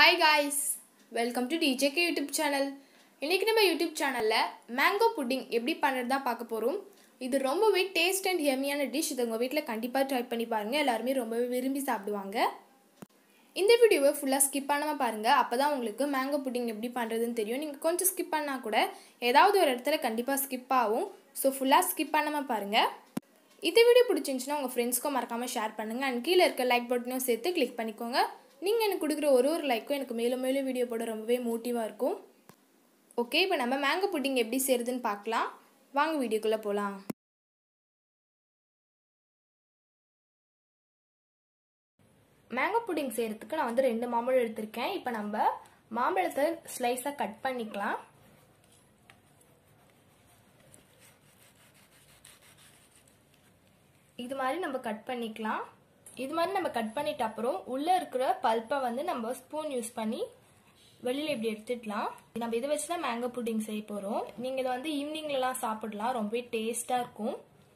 hi guys welcome to DJK YouTube channel இன்றைக்கி நம்ம YouTube சேனலில் மேங்கோ புட்டிங் எப்படி பண்ணுறது தான் பார்க்க போகிறோம் இது ரொம்பவே டேஸ்ட் அண்ட் ஹெமியான டிஷ் இது உங்கள் வீட்டில் கண்டிப்பாக ட்ரை பண்ணி பாருங்கள் எல்லாருமே ரொம்பவே விரும்பி சாப்பிடுவாங்க இந்த வீடியோவை ஃபுல்லாக ஸ்கிப் பண்ணாமல் பாருங்கள் அப்போ தான் உங்களுக்கு மேங்கோ புட்டிங் எப்படி பண்ணுறதுன்னு தெரியும் நீங்கள் கொஞ்சம் ஸ்கிப் பண்ணால் கூட ஏதாவது ஒரு இடத்துல கண்டிப்பாக ஸ்கிப் ஆகும் ஸோ ஃபுல்லாக ஸ்கிப் பண்ணாமல் பாருங்கள் இந்த வீடியோ பிடிச்சிருந்துச்சுன்னா உங்கள் ஃப்ரெண்ட்ஸ்க்கும் மறக்காமல் ஷேர் பண்ணுங்கள் அண்ட் கீழே இருக்க லைக் பட்டனையும் சேர்த்து கிளிக் பண்ணிக்கோங்க நீங்கள் எனக்கு கொடுக்குற ஒரு ஒரு லைக்கும் எனக்கு மேலும் மேலும் வீடியோ போட ரொம்பவே மோட்டிவாக இருக்கும் ஓகே இப்போ நம்ம மேங்கோ புட்டிங் எப்படி செய்கிறதுன்னு பார்க்கலாம் வாங்க வீடியோக்குள்ளே போகலாம் மேங்கோ புட்டிங் செய்கிறதுக்கு நான் வந்து ரெண்டு மாம்பழம் எடுத்திருக்கேன் இப்போ நம்ம மாம்பழத்தை ஸ்லைஸாக கட் பண்ணிக்கலாம் இது மாதிரி நம்ம கட் பண்ணிக்கலாம் இது மாதிரி நம்ம கட் பண்ணிட்ட அப்புறம் உள்ளே இருக்கிற பல்ப்பை வந்து நம்ம ஸ்பூன் யூஸ் பண்ணி வெளியில் இப்படி எடுத்துடலாம் நம்ம இதை வச்சு தான் மேங்கோ புட்டிங் செய்ய போகிறோம் நீங்கள் இதை வந்து ஈவினிங்லலாம் சாப்பிடலாம் ரொம்பவே டேஸ்ட்டாக இருக்கும்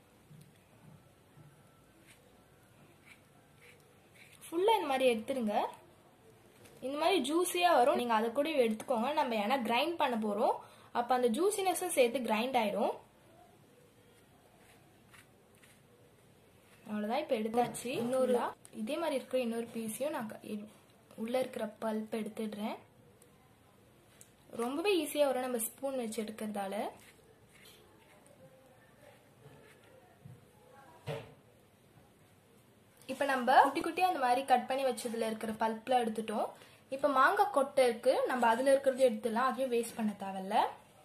ஃபுல்லாக இந்த மாதிரி எடுத்துருங்க இந்த மாதிரி ஜூஸியாக வரும் நீங்கள் அதை கூட எடுத்துக்கோங்க நம்ம ஏன்னா கிரைண்ட் பண்ண போகிறோம் அப்போ அந்த ஜூசினஸும் சேர்த்து கிரைண்ட் ஆயிடும் அவ்வளோதான் இப்போ எடுத்தாச்சு இன்னொரு இதே மாதிரி இருக்கிற இன்னொரு பீஸையும் நான் உள்ளே இருக்கிற பல்ப் எடுத்துடுறேன் ரொம்பவே ஈஸியாக வரும் நம்ம ஸ்பூன் வச்சு எடுக்கிறதால இப்போ நம்ம குட்டி குட்டியாக அந்த மாதிரி கட் பண்ணி வச்சதுல இருக்கிற பல்ப்லாம் எடுத்துட்டோம் இப்போ மாங்காய் கொட்டை இருக்கு நம்ம அதில் இருக்கிறது எடுத்துடலாம் அதையும் வேஸ்ட் பண்ண தேவையில்ல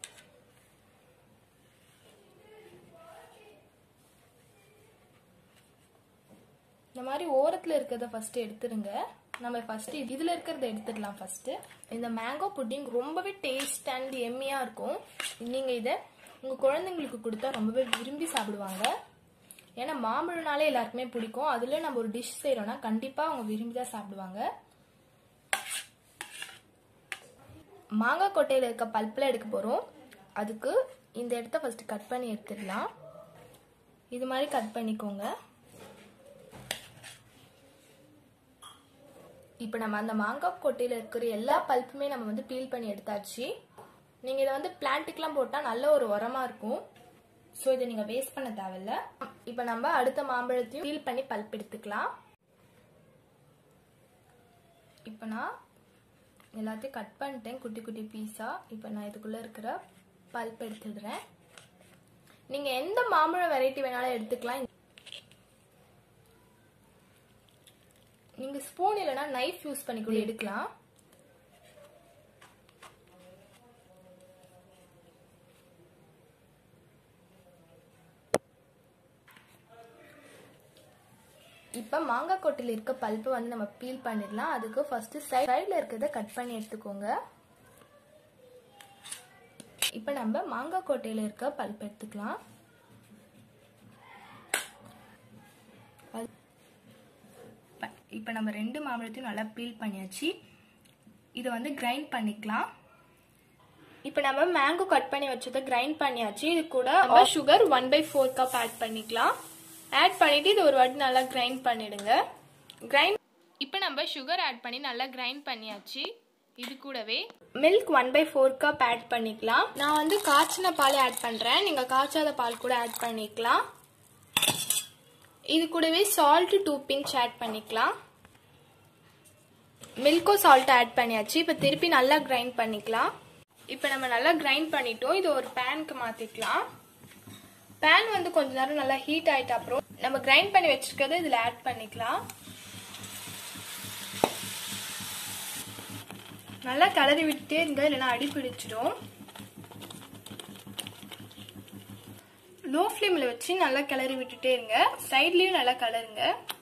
இந்த மாதிரி ஓரத்தில் இருக்கிறத ஃபஸ்ட்டு எடுத்துருங்க நம்ம ஃபஸ்ட்டு இதில் இருக்கிறத எடுத்துடலாம் ஃபஸ்ட்டு இந்த மேங்கோ புட்டிங் ரொம்பவே டேஸ்ட் அண்ட் எம்மியாக இருக்கும் நீங்கள் இதை உங்கள் குழந்தைங்களுக்கு கொடுத்தா ரொம்பவே விரும்பி சாப்பிடுவாங்க ஏன்னா மாம்பழம்னாலே எல்லாருக்குமே பிடிக்கும் அதில் நம்ம ஒரு டிஷ் செய்கிறோன்னா கண்டிப்பாக அவங்க விரும்பி தான் சாப்பிடுவாங்க மாங்காய் கொட்டையில் இருக்க பல்ப்பில் எடுக்க போகிறோம் அதுக்கு இந்த இடத்த ஃபஸ்ட்டு கட் பண்ணி எடுத்துடலாம் இது மாதிரி கட் பண்ணிக்கோங்க இப்போ நம்ம அந்த மாங்காய் கொட்டையில் இருக்கிற எல்லா பல்ப்புமே நம்ம வந்து பீல் பண்ணி எடுத்தாச்சு நீங்கள் இதை வந்து பிளான்ட்டுக்கெலாம் போட்டால் நல்ல ஒரு உரமாக இருக்கும் ஸோ இதை நீங்கள் வேஸ்ட் பண்ண தேவையில்ல இப்போ நம்ம அடுத்த மாம்பழத்தையும் பீல் பண்ணி பல்ப் எடுத்துக்கலாம் இப்போ நான் எல்லாத்தையும் கட் பண்ணிட்டேன் குட்டி குட்டி பீஸாக இப்போ நான் இதுக்குள்ளே இருக்கிற பல்ப் எடுத்துடுறேன் நீங்கள் எந்த மாம்பழம் வெரைட்டி வேணாலும் எடுத்துக்கலாம் நீங்க ஸ்பூன் இல்லைன்னா நைஃப் யூஸ் பண்ணி கூட எடுக்கலாம் இப்போ மாங்காய் கொட்டையில் இருக்க பல்ப்பை வந்து நம்ம பீல் பண்ணிடலாம் அதுக்கு ஃபர்ஸ்ட் சைடில் இருக்கிறத கட் பண்ணி எடுத்துக்கோங்க இப்போ நம்ம மாங்காய் கொட்டையில் இருக்க பல்ப் எடுத்துக்கலாம் இப்போ நம்ம ரெண்டு மாம்பழத்தையும் நல்லா பீல் பண்ணியாச்சு இதை வந்து கிரைண்ட் பண்ணிக்கலாம் இப்போ நம்ம மேங்கோ கட் பண்ணி வச்சதை கிரைண்ட் பண்ணியாச்சு இது கூட நம்ம sugar one by four cup add பண்ணிக்கலாம் ஆட் பண்ணிட்டு இது ஒரு வாட்டி நல்லா கிரைண்ட் பண்ணிடுங்க கிரைண்ட் இப்போ நம்ம சுகர் ஆட் பண்ணி நல்லா கிரைண்ட் பண்ணியாச்சு இது கூடவே milk one by four cup add பண்ணிக்கலாம் நான் வந்து காய்ச்சின பால் ஆட் பண்ணுறேன் நீங்கள் காய்ச்சாத பால் கூட ஆட் பண்ணிக்கலாம் இது கூடவே சால்ட் டூ பிஞ்ச் ஆட் பண்ணிக்கலாம் மில்கோ சால்ட் ஆட் பண்ணியாச்சு இப்போ திருப்பி நல்லா கிரைண்ட் பண்ணிக்கலாம் இப்போ நம்ம நல்லா கிரைண்ட் பண்ணிட்டோம் இது ஒரு பேனுக்கு மாற்றிக்கலாம் பேன் வந்து கொஞ்ச நேரம் நல்லா ஹீட் ஆகிட்ட அப்புறம் நம்ம கிரைண்ட் பண்ணி வச்சிருக்கிறத இதில் ஆட் பண்ணிக்கலாம் நல்லா கிளறி விட்டுட்டே இருங்க இல்லைன்னா அடி பிடிச்சிடும் லோ ஃப்ளேமில் வச்சு நல்லா கிளறி விட்டுட்டே இருங்க சைட்லேயும் நல்லா கிளறுங்க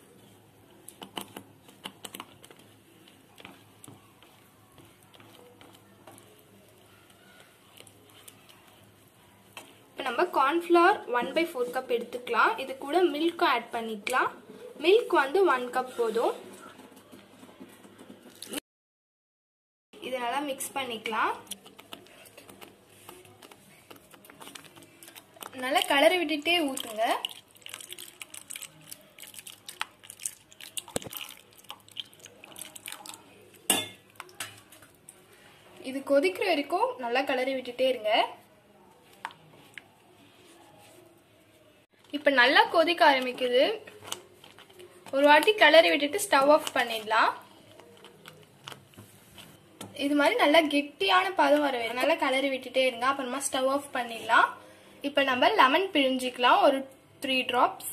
இப்போ நம்ம cornflour one by four cup எடுத்துக்கலாம் இது கூட மில்க்கும் ஆட் பண்ணிக்கலாம் மில்க் வந்து ஒன் கப் போதும் இது நல்லா மிக்ஸ் பண்ணிக்கலாம் நல்லா கலரி விட்டுட்டே ஊற்றுங்க இது கொதிக்கிற வரைக்கும் நல்லா கலரி விட்டுட்டே இருங்க இப்போ நல்லா கொதிக்க ஆரம்பிக்குது ஒரு வாட்டி கிளறி விட்டுட்டு ஸ்டவ் ஆஃப் பண்ணிடலாம் இது மாதிரி நல்லா கெட்டியான பதம் வர வேணும் நல்லா கிளறி விட்டுட்டே இருங்க அப்புறமா ஸ்டவ் ஆஃப் பண்ணிடலாம் இப்போ நம்ம லெமன் பிழிஞ்சிக்கலாம் ஒரு த்ரீ ட்ராப்ஸ்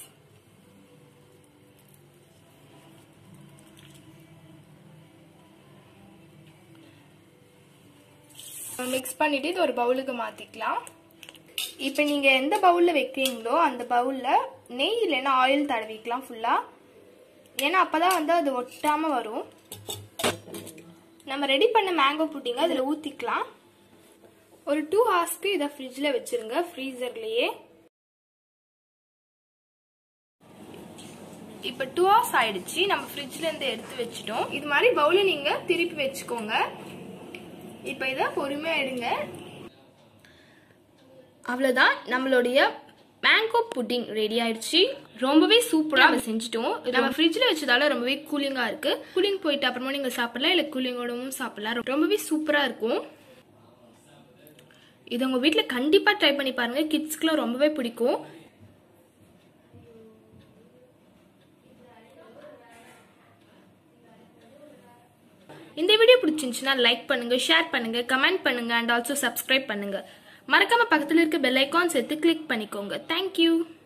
மிக்ஸ் பண்ணிட்டு இது ஒரு பவுலுக்கு மாத்திக்கலாம் இப்போ நீங்க எந்த பவுல்ல வைக்கிறீங்களோ அந்த பவுல்ல நெய் இல்லைன்னா ஆயில் தடவிக்கலாம் ஃபுல்லா ஏன்னா அப்பதான் வந்து அது ஒட்டாம வரும் நம்ம ரெடி பண்ண மேங்கோ புட்டிங்க அதில் ஊற்றிக்கலாம் ஒரு டூ ஹவர்ஸ்க்கு இதை ஃப்ரிட்ஜில் வச்சிருங்க ஃப்ரீசர்லேயே இப்போ டூ ஹவர்ஸ் ஆயிடுச்சு நம்ம ஃப்ரிட்ஜ்ல இருந்து எடுத்து வச்சிட்டோம் இது மாதிரி பவுல நீங்க திருப்பி வச்சுக்கோங்க இப்போ இதை பொறுமையா எடுங்க அவ்வளோதான் நம்மளுடைய மேங்கோ புட்டிங் ரெடி ஆயிடுச்சு ரொம்பவே சூப்பராக நம்ம செஞ்சுட்டோம் நம்ம ஃப்ரிட்ஜில் வச்சதால ரொம்பவே கூலிங்காக இருக்கு கூலிங் போயிட்டு அப்புறமா நீங்கள் சாப்பிடலாம் இல்லை கூலிங்கோடவும் சாப்பிடலாம் ரொம்பவே சூப்பராக இருக்கும் இது உங்கள் வீட்டில் கண்டிப்பாக ட்ரை பண்ணி பாருங்க கிட்ஸ்க்குலாம் ரொம்பவே பிடிக்கும் இந்த வீடியோ பிடிச்சிருந்துச்சுன்னா லைக் பண்ணுங்க ஷேர் பண்ணுங்க கமெண்ட் பண்ணுங்க அண்ட் ஆல்சோ சப்ஸ்கிரைப் பண்ணுங்க மறக்காம பக்கத்தில் இருக்க பெல் ஐக்கான் சேர்த்து கிளிக் பண்ணிக்கோங்க தேங்க்யூ